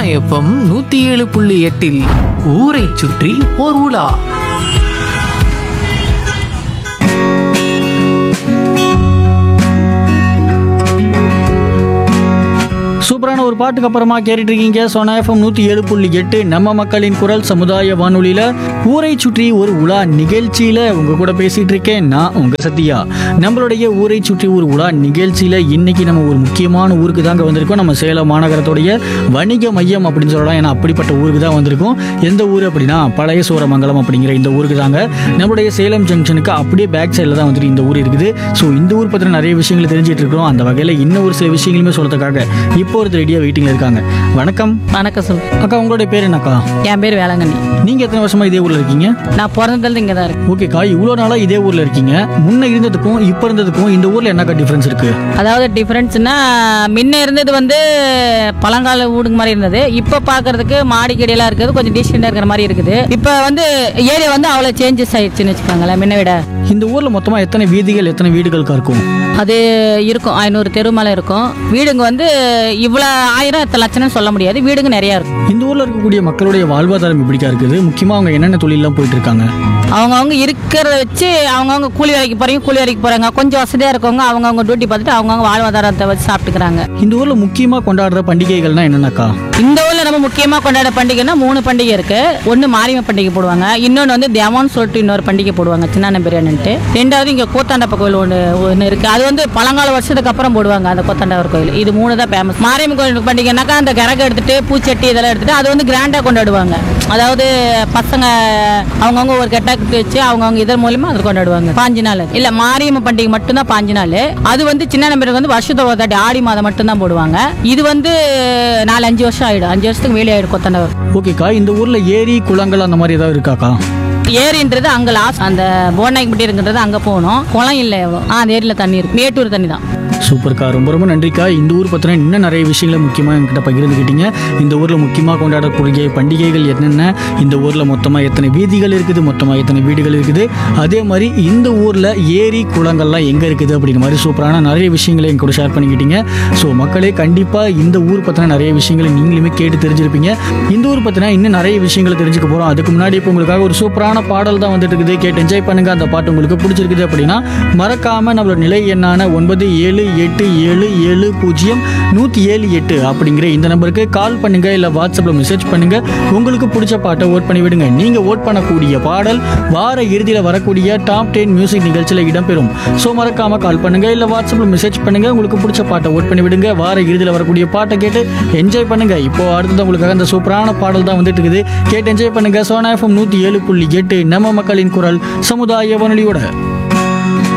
FM நூத்தி ஏழு புள்ளி எட்டில் ஊரை சுற்றி ஓர் உலா சூப்பரான ஒரு பாட்டுக்கு அப்புறமா கேட்டுட்டு இருக்கீங்க சோனா எஃப்எம் நூற்றி ஏழு புள்ளி எட்டு நம்ம மக்களின் குரல் சமுதாய வானொலியில் ஊரை சுற்றி ஒரு உலா நிகழ்ச்சியில் உங்க கூட பேசிட்டு இருக்கேன் நான் உங்க சத்யா நம்மளுடைய ஊரை சுற்றி ஒரு உலா நிகழ்ச்சியில் இன்னைக்கு நம்ம ஒரு முக்கியமான ஊருக்கு தாங்க வந்திருக்கோம் நம்ம சேலம் மாநகரத்துடைய வணிக மையம் அப்படின்னு சொல்லலாம் ஏன்னா அப்படிப்பட்ட ஊருக்கு தான் வந்திருக்கோம் எந்த ஊர் அப்படின்னா பழைய சூரமங்கலம் அப்படிங்கிற இந்த ஊருக்கு தாங்க நம்மளுடைய சேலம் ஜங்ஷனுக்கு அப்படியே பேக் சைடில் தான் வந்துட்டு இந்த ஊர் இருக்குது ஸோ இந்த ஊர் பற்றின நிறைய விஷயங்களை தெரிஞ்சிட்டு இருக்கிறோம் அந்த வகையில் இன்னும் ஒரு சில விஷயங்களுமே சொல்றதுக்காக இப்போ ஒரு ரெடியாக வெயிட்டிங்கில் இருக்காங்க வணக்கம் வணக்கம் சொல் அக்கா உங்களுடைய பேர் என்னக்கா என் பேர் வேளாங்கண்ணி நீங்கள் எத்தனை வருஷமா இதே ஊரில் இருக்கீங்க நான் பிறந்ததுலேருந்து இங்கே தான் இருக்கேன் ஓகேக்கா இவ்வளோ நாளாக இதே ஊரில் இருக்கீங்க முன்ன இருந்ததுக்கும் இப்போ இருந்ததுக்கும் இந்த ஊரில் என்னக்கா டிஃப்ரென்ஸ் இருக்கு அதாவது டிஃப்ரென்ஸ்னா முன்ன இருந்தது வந்து பழங்கால வீடுங்க மாதிரி இருந்தது இப்போ பார்க்கறதுக்கு மாடி கடியெல்லாம் இருக்குது கொஞ்சம் டீசெண்டாக இருக்கிற மாதிரி இருக்குது இப்போ வந்து ஏரியா வந்து அவ்வளோ சேஞ்சஸ் ஆயிடுச்சுன்னு வச்சுக்கோங்களேன் முன்ன விட இந்த ஊரில் மொத்தமாக எத்தனை வீதிகள் எத்தனை வீடுகளுக்கா இருக்கும் அது இருக்கும் ஐநூறு தெரு மேலே இருக்கும் வீடுங்க வந்து இவ்வளோ ஆயிரம் எத்தனை லட்சம்னு சொல்ல முடியாது வீடுங்க நிறையா இருக்கும் இந்த ஊரில் இருக்கக்கூடிய மக்களுடைய வாழ்வாதாரம் எப்படிக்கா இருக்குது முக்கியமாக அவங்க என்னென்ன தொழிலெலாம் போயிட்டு இருக்காங்க அவங்கவுங்க இருக்கிறத வச்சு அவங்கவுங்க கூலி வேலைக்கு போகிறீங்க கூலி வேலைக்கு போகிறாங்க கொஞ்சம் வசதியாக இருக்கவங்க அவங்கவுங்க டியூட்டி பார்த்துட்டு அவங்கவுங்க வாழ்வாதாரத்தை வச்சு சாப்பிட்டுக்கிறாங்க இந்த ஊரில் முக்கியமாக கொண்டாடுற பண்டிகைகள்னா என்னென்னக்கா இந்த ஊர்ல நம்ம முக்கியமா கொண்டாட பண்டிகைன்னா மூணு பண்டிகை இருக்கு ஒன்னு மாரியம்மன் பண்டிகை போடுவாங்க இன்னொன்னு வந்து தேவான்னு சொல்லிட்டு இன்னொரு பண்டிகை போடுவாங்க சின்ன பிரியாணின்ட்டு ரெண்டாவது இங்க கூத்தாண்டப்ப கோயில் ஒன்று ஒன்று இருக்கு அது வந்து பழங்கால வருஷத்துக்கு அப்புறம் போடுவாங்க அந்த கூத்தாண்டவர் கோயில் இது மூணு தான் ஃபேமஸ் மாரியம்மன் கோயில் பண்டிகைனாக்கா அந்த கரகம் எடுத்துட்டு பூச்சட்டி இதெல்லாம் எடுத்துட்டு அது வந்து கிராண்டா கொண்டாடுவாங்க அதாவது பசங்க அவங்கவுங்க ஒரு கெட்டாக்கு வச்சு அவங்கவுங்க இதன் மூலியமா அது கொண்டாடுவாங்க பாஞ்சு நாள் இல்ல மாரியம்மன் பண்டிகை மட்டும்தான் பாஞ்சு நாள் அது வந்து சின்ன நம்பருக்கு வந்து வருஷத்தோட ஒரு தாட்டி ஆடி மாதம் மட்டும்தான் போடுவாங்க இது வந்து நாலு அஞ்சு வருஷம் ஆயிடும் அஞ்சு வருஷத்துக்கு வேலி ஆயிடும் கொத்தண்டவர் ஓகேக்கா இந்த ஊரில் ஏரி குளங்கள் அந்த மாதிரி ஏதாவது இருக்காக்கா ஏரின்றது அங்க லாஸ்ட் அந்த போனாய்க்கு இருக்குன்றது அங்க போகணும் குளம் இல்லை எவ்வளோ ஆ அந்த ஏரியில தண்ணி இருக்கு மேட்டூர் தண்ணி தான் சூப்பர்க்கா ரொம்ப ரொம்ப நன்றிக்கா இந்த ஊர் பற்றின இன்னும் நிறைய விஷயங்களை முக்கியமாக என்கிட்ட பகிர்ந்துக்கிட்டீங்க இந்த ஊரில் முக்கியமாக கொண்டாடக்கூடிய பண்டிகைகள் என்னென்ன இந்த ஊரில் மொத்தமாக எத்தனை வீதிகள் இருக்குது மொத்தமாக எத்தனை வீடுகள் இருக்குது அதே மாதிரி இந்த ஊரில் ஏரி குளங்கள்லாம் எங்கே இருக்குது அப்படிங்கிற மாதிரி சூப்பரான நிறைய விஷயங்களை என் கூட ஷேர் பண்ணிக்கிட்டீங்க ஸோ மக்களே கண்டிப்பாக இந்த ஊர் பற்றின நிறைய விஷயங்களை நீங்களுமே கேட்டு தெரிஞ்சிருப்பீங்க இந்த ஊர் பற்றின இன்னும் நிறைய விஷயங்களை தெரிஞ்சுக்க போகிறோம் அதுக்கு முன்னாடி இப்போ உங்களுக்காக ஒரு சூப்பரான பாடல் தான் வந்துட்டு இருக்குது கேட்டு என்ஜாய் பண்ணுங்க அந்த பாட்டு உங்களுக்கு பிடிச்சிருக்குது அப்படின்னா மறக்காமல் நம்மளோட நிலை எண்ணான ஒன்பது ஏழு எட்டு ஏழு ஏழு பூஜ்ஜியம் நூற்றி ஏழு எட்டு அப்படிங்கிற இந்த நம்பருக்கு கால் பண்ணுங்க இல்லை வாட்ஸ்அப்பில் மெசேஜ் பண்ணுங்க உங்களுக்கு பிடிச்ச பாட்டை ஓட் பண்ணி விடுங்க நீங்கள் ஓட் பண்ணக்கூடிய பாடல் வார இறுதியில் வரக்கூடிய டாப் டென் மியூசிக் நிகழ்ச்சியில் இடம்பெறும் ஸோ மறக்காம கால் பண்ணுங்க இல்லை வாட்ஸ்அப்பில் மெசேஜ் பண்ணுங்க உங்களுக்கு பிடிச்ச பாட்டை ஓட் பண்ணி விடுங்க வார இறுதியில் வரக்கூடிய பாட்டை கேட்டு என்ஜாய் பண்ணுங்க இப்போ அடுத்தது உங்களுக்காக அந்த சூப்பரான பாடல் தான் வந்துட்டு இருக்குது கேட்டு என்ஜாய் பண்ணுங்க சோனா எஃப்எம் நூற்றி ஏழு புள்ளி எட்டு நம்ம மக்களின் குரல் சமுதாய வானொலியோட